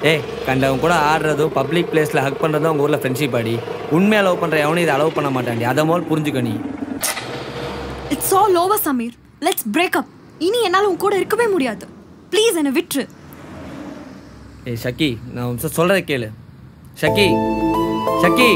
ஏய் கண்டவன் கூட ஆடுறதும் பப்ளிக் பிளேஸில் ஹக் பண்ணுறதும் உங்கள் ஊரில் ஃப்ரெண்ட்ஷிப் அடி உண்மையாக லவ் பண்ணுற எவனும் இதை அலோவ் பண்ண மாட்டாண்டி அதை முதல் புரிஞ்சுக்க நீ it's all over Sameer let's break up இனி என்னால் உன் கூட இருக்கவே முடியாது ப்ளீஸ் என்னை விட்டுரு ஏய் ஷக்கி நான் ஒரு சொல்கிறத கேளு ஷக்கி ஷக்கி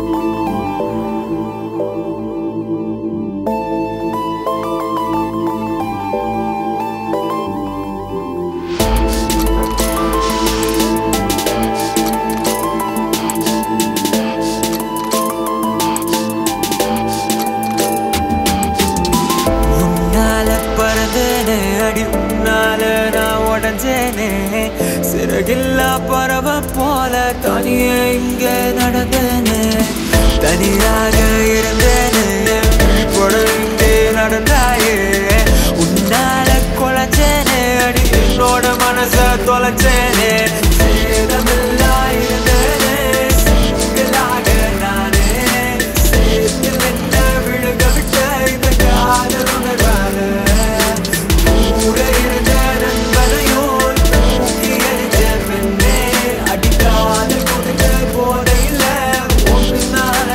உன்னால பறந்தேனே அடி உன்னால நான் உடஞ்சேனே சிறகில்லா பறவை போல தனியே இங்க நடந்தேனே தனியாக இருந்தேனே கூட இங்கே நடந்தாயே உன்னால குழஞ்சேனே அடி என்னோட மனச தொலைச்சேனே சேதமில்லா இருந்தேனே சிங்களாக நானே சேர்த்து என்ன விழுக விட்ட இந்த காதல் உணர்வால கூட இருந்த நண்பனையும் தூக்கி எறிஞ்ச பெண்ணே அடிக்காத கொடுத்த போதையில ஒன்னால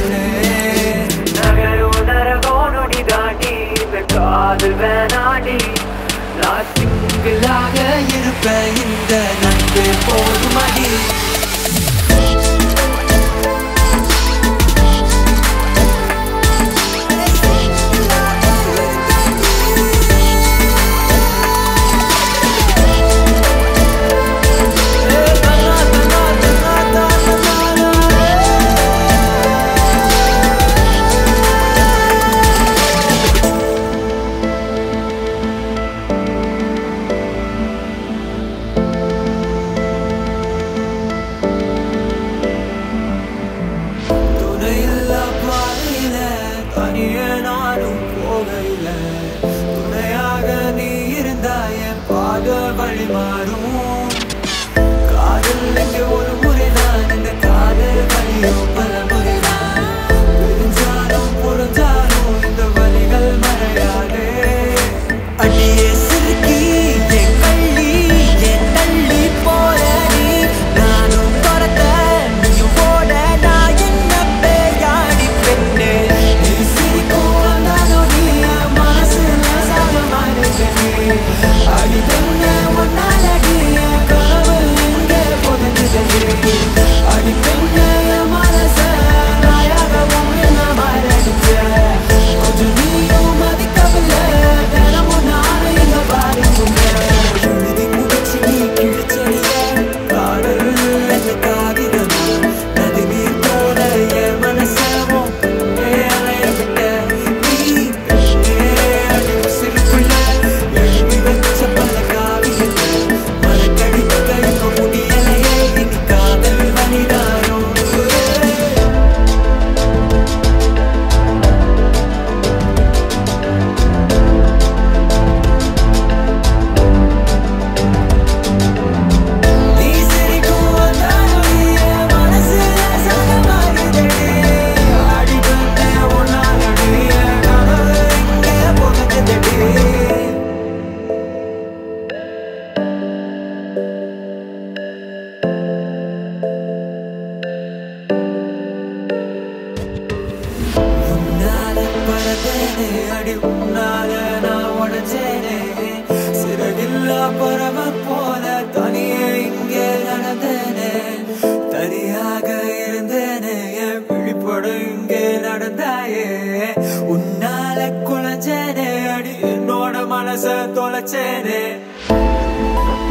நகர் உணரவோ நொடி தாண்டி இந்த காதல் வேணாடி நான் சிங்கிளாக இருப்பேன் இந்த நட்பு போதுமடி துணையில்லா பாதையில தனியே நானும் போகையில துணையாக நீ இருந்தாய பாத வழி மாறும் காதல் இங்க ஒரு முறைதான் இந்த காதல் வழியோ பல முறைதான் பிரிஞ்சாலும் புரிஞ்சாலும் இந்த வழிகள் மறையாதே அடியே சிறுக்கி என் கள்ளி என் தள்ளி போற நீ நானும் துரத்த நீயும் ஓட நான் என்ன பேயாடி பெண்ணே நீ சிரிக்கும் அந்த நொடிய மனசுல சாதமானது அடி பெண்ணே ஒன்னாலடி என் கனவு எங்கே புதஞ்சது அடி பெண்ணே என் மனச நாயாகவும் என்ன மறடிச்ச கொஞ்சம் நீயும் மதிக்கவில்லை தினமும் நானும் இங்க பாருங்க எழுதி முடிச்சு நீ கிழிச்சடிய காதல் என்ற காகிதம் நதி நீர் போல என் மனசவும் அலைய விட்ட நீ பெண்ணே அடி சிறுப்புள்ள எழுதி வச்ச பல காவியத்தை மறக்கடிக்க இப்ப முடியலையே இனி காதல் வழிதாரோ நீ சிரிக்கும் அந்த நொடிய மனசுல சகமாகுதடி. அடி பெண்ணே உன்னாலடி என் கனவு இங்கே புதைஞ்சதடி. உன்னால பறந்தேனே அடி உன்னால நான் உடஞ்சேனே சிறகில்லா பறவை போல தனியே இங்கே நடந்தேனே தனியாக இருந்தேனே என் விழிப்படம் இங்கே நடந்தாயே உன்னால குழஞ்சேனே அடி என்னோட மனச தொலைச்சேனே